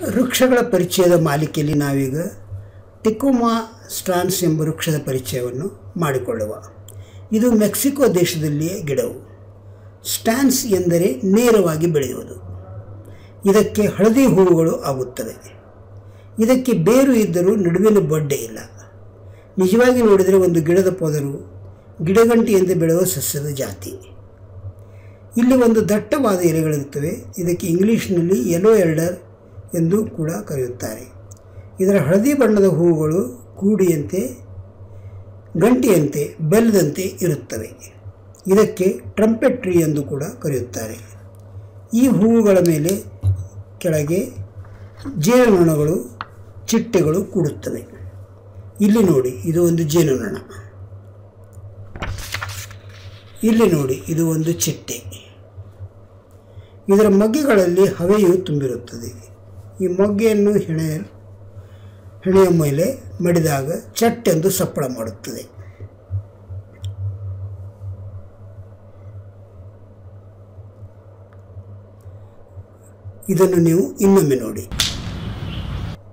ವೃಕ್ಷಗಳ ಪರಿಚಯದ ಮಾಲಿಕೆಯಲ್ಲಿ ನಾವೀಗ ಟಿಕೋಮಾ ಸ್ಟ್ರಾನ್ಸ್ ಎಂಬ ವೃಕ್ಷದ ಪರಿಚಯವನ್ನು ಮಾಡಿಕೊಳ್ಳುವ ಇದು ಮೆಕ್ಸಿಕೋ ದೇಶದಲ್ಲಿಯೇ ಗಿಡವು ಸ್ಟ್ಯಾನ್ಸ್ ಎಂದರೆ ನೇರವಾಗಿ ಬೆಳೆಯುವುದು ಇದಕ್ಕೆ ಹಳದಿ ಹೂವುಗಳು ಆಗುತ್ತವೆ ಇದಕ್ಕೆ ಬೇರು ಇದ್ದರೂ ನಡುವಿನ ಬೊಡ್ಡೆ ಇಲ್ಲ ನಿಜವಾಗಿ ನೋಡಿದರೆ ಒಂದು ಗಿಡದ ಪೊದರು ಗಿಡಗಂಟಿಯಂತೆ ಬೆಳೆಯುವ ಸಸ್ಯದ ಜಾತಿ ಇಲ್ಲಿ ಒಂದು ದಟ್ಟವಾದ ಎಲೆಗಳಿರುತ್ತವೆ ಇದಕ್ಕೆ ಇಂಗ್ಲೀಷ್ನಲ್ಲಿ ಯೆಲ್ಲೋ ಎಲ್ಡರ್ ಎಂದು ಕೂಡ ಕರೆಯುತ್ತಾರೆ ಇದರ ಹಳದಿ ಬಣ್ಣದ ಹೂವುಗಳು ಕೂಡಿಯಂತೆ ಗಂಟಿಯಂತೆ ಬೆಲ್ಲದಂತೆ ಇರುತ್ತವೆ ಇದಕ್ಕೆ ಟ್ರಂಪೆಟ್ ಟ್ರೀ ಎಂದು ಕೂಡ ಕರೆಯುತ್ತಾರೆ ಈ ಹೂವುಗಳ ಮೇಲೆ ಕೆಳಗೆ ಜೇನುನೊಣಗಳು ಚಿಟ್ಟೆಗಳು ಕೂಡುತ್ತವೆ ಇಲ್ಲಿ ನೋಡಿ ಇದು ಒಂದು ಜೇನುನೊಣ ಇಲ್ಲಿ ನೋಡಿ ಇದು ಒಂದು ಚಿಟ್ಟೆ ಇದರ ಮೊಗ್ಗೆಗಳಲ್ಲಿ ಹವೆಯು ತುಂಬಿರುತ್ತದೆ ಈ ಮೊಗ್ಗೆಯನ್ನು ಹೆಣೆ ಹೆಣೆಯ ಮೇಲೆ ಮಡಿದಾಗ ಚಟ್ ಎಂದು ಸಪ್ಪಳ ಮಾಡುತ್ತದೆ ಇದನ್ನು ನೀವು ಇನ್ನೊಮ್ಮೆ ನೋಡಿ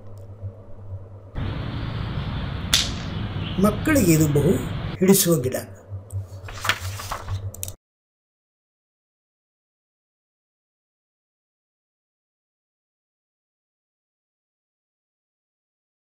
ಮಕ್ಕಳಿಗೆ ಇದು ಬಹು ಹಿಡಿಸುವ ಗಿಡ